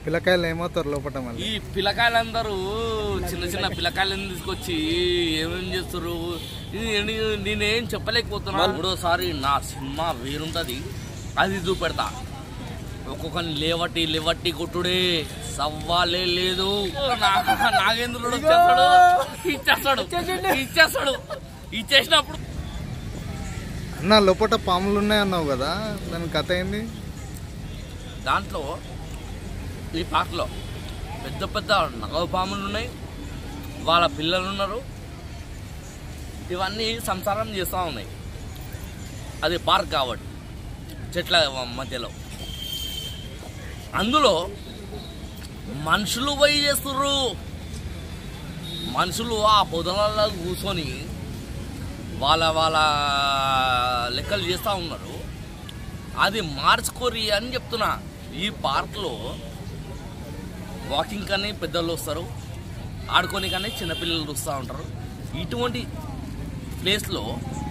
పిల్లకాయలు ఏమవుతారు లోపల మళ్ళీ ఈ పిల్లకాయలందరూ చిన్న చిన్న పిల్లకాయలను తీసుకొచ్చి ఏమేం చేస్తారు ఇది నే- నేనేం చెప్పలేకపోతున్నా మూడోసారి నా సినిమా వేరుంటది అది చూపెడతా ఒక్కొక్కరిని లేవట్టి లేవట్టి కొట్టుడే సవ్వాలే లేదు నా- నాగేంద్రుడు వచ్చేస్తాడు ఇచ్చేస్తాడు ఇచ్చేస్తాడు ఇచ్చేసినప్పుడు అన్న లోపల పాములు ఉన్నాయి అన్నావు కదా దాని కథ ఏంది దాంట్లో ఈ పార్క్లో పెద్ద పెద్ద నగవ పాములు ఉన్నాయి వాళ్ళ పిల్లలు ఉన్నారు ఇవన్నీ సంసారం చేస్తూ ఉన్నాయి అది పార్క్ కాబట్టి చెట్ల మధ్యలో అందులో మనుషులు పోయి చేస్తుర్రు మనుషులు ఆ పొదలలో కూర్చొని వాళ్ళ వాళ్ళ లెక్కలు చేస్తూ ఉన్నారు అది మార్చుకోరి అని చెప్తున్నా ఈ పార్క్లో వాకింగ్ కానీ పెద్దలు వస్తారు ఆడుకొని కానీ చిన్నపిల్లలు వస్తూ ఉంటారు ఇటువంటి ప్లేస్లో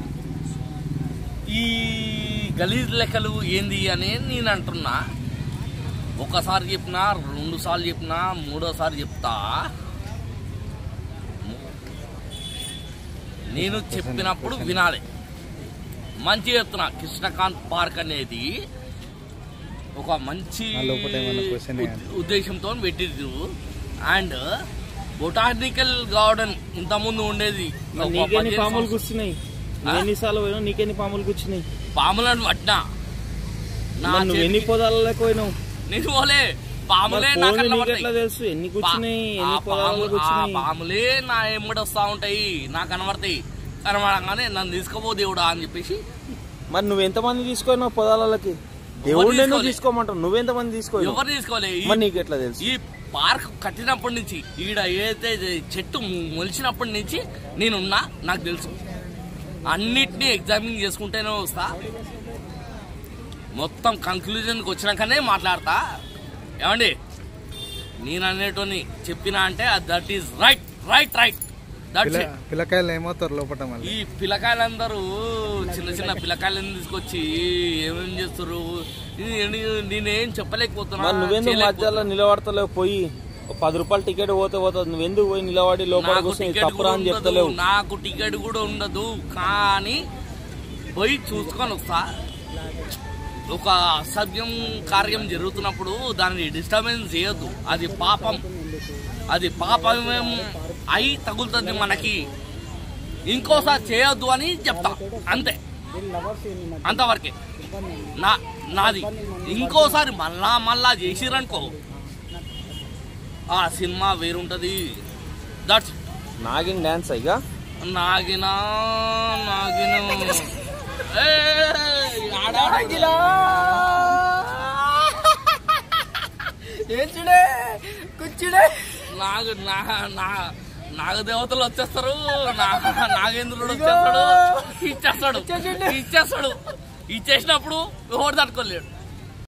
ఈ గలీజ్ లెక్కలు ఏంది అని నేను అంటున్నా ఒకసారి చెప్పినా రెండు సార్లు చెప్పినా మూడోసారి చెప్తా నేను చెప్పినప్పుడు వినాలి మంచి చెప్తున్నా కృష్ణకాంత్ పార్క్ అనేది ఒక మంచి ఆ లోపల ఏమన్నా question ఉద్- ఉద్దేశంతో పెట్టిరు అండ్ బొటానికల్ గార్డెన్ ఇంత ముందు ఉండేది మరి ఒక నీకెన్ని పదిహేను పాములు సంవత్సరాలు. కూర్చున్నాయి ఆ? నువ్వు ఎన్నిసార్లు పోయినావు నీకెన్ని పాములు కూర్చున్నాయి పాములను పట్టినా నా మరి నువ్వు ఎన్ని చేతికి- పొదాలకు పోయినావు నేను పోలే పాములే మరి నా పోనీ కళ్ళ నీకు పడతాయి. ఎట్లా తెలుసు ఎన్ని పా- కూర్చున్నాయి ఆ ఎన్ని పొదాలు పాములు- ఆ కూర్చున్నాయి పాములే నా ఎమ్మడి వస్తా ఉంటాయి నాకు కనబడతాయి కనబడగానే నన్ను తీసుకుపో దేవుడా అని చెప్పేసి మరి నువ్వు ఎంతమంది తీసుకున్నావు పొదాలకి దేవుడిని నువ్వు తీసుకోలే. తీసుకోమంటావు నువ్వెంతమంది తీసుకోవాలి ఎవరు తీసుకోలే ఈ- మరి నీకు ఎట్లా తెలుసు ఈ పార్క్ కట్టినప్పటి నుంచి ఈడ ఏదైతే ఇది చెట్టు మొలిచినప్పటి నుంచి నేనున్నా నాకు తెలుసు అన్నిటినీ ఎగ్జామిన్ చేసుకుంటేనే వస్తా మొత్తం కంక్లూజన్కి వచ్చినాకనే మాట్లాడతా ఏమండి నేను అనేటోని చెప్పినా అంటే that is right right right that's పిల్ల ఇట్ పిల్లకాయలు ఏమవుతారు లోపల మళ్ళీ ఈ పిల్లకాయలందరూ చిన్న చిన్న పిల్లకాయలను తీసుకొచ్చి ఏమేం చేస్తారు ఇది నే- నేనేం చెప్పలేకపోతున్నా మరి నువ్వెందుకు చేయలేకపోతున్నా. మధ్యలో నిలబడతలేవు పోయి ఒక పది రూపాయలు టికెట్ పోతే పోతుంది నువ్వెందుకు పోయి నిలబడి లోపల నాకు కూర్చొని టికెట్ తప్పురా కూడా అని ఉండదు చెప్తలేవు నాకు టికెట్ కూడా ఉండదు కానీ పోయి చూసుకొని వస్తా ఒక అసభ్యం కార్యం జరుగుతున్నప్పుడు దాన్ని డిస్టర్బెన్స్ చేయొద్దు అది పాపం అది పాపమేం అయి తగులుతుంది మనకి ఇంకోసారి చేయొద్దు అని చెప్తా అంతే అంతవరకే నా నాది ఇంకోసారి మళ్ళా మళ్ళా చేసిరనుకో ఆ సినిమా వేరుంటది దట్స్ నాగిన్ డాన్స్ ఇక నాగినా నాగిన ఏంచుడే కూర్చుడే నాగు నా నా నాగదేవతలు వచ్చేస్తారు నా నాగేంద్రుడు వచ్చేస్తాడు ఇచ్చేస్తాడు ఇచ్చేస్తాడు ఇచ్చేసినప్పుడు ఎవరు తట్టుకోలేడు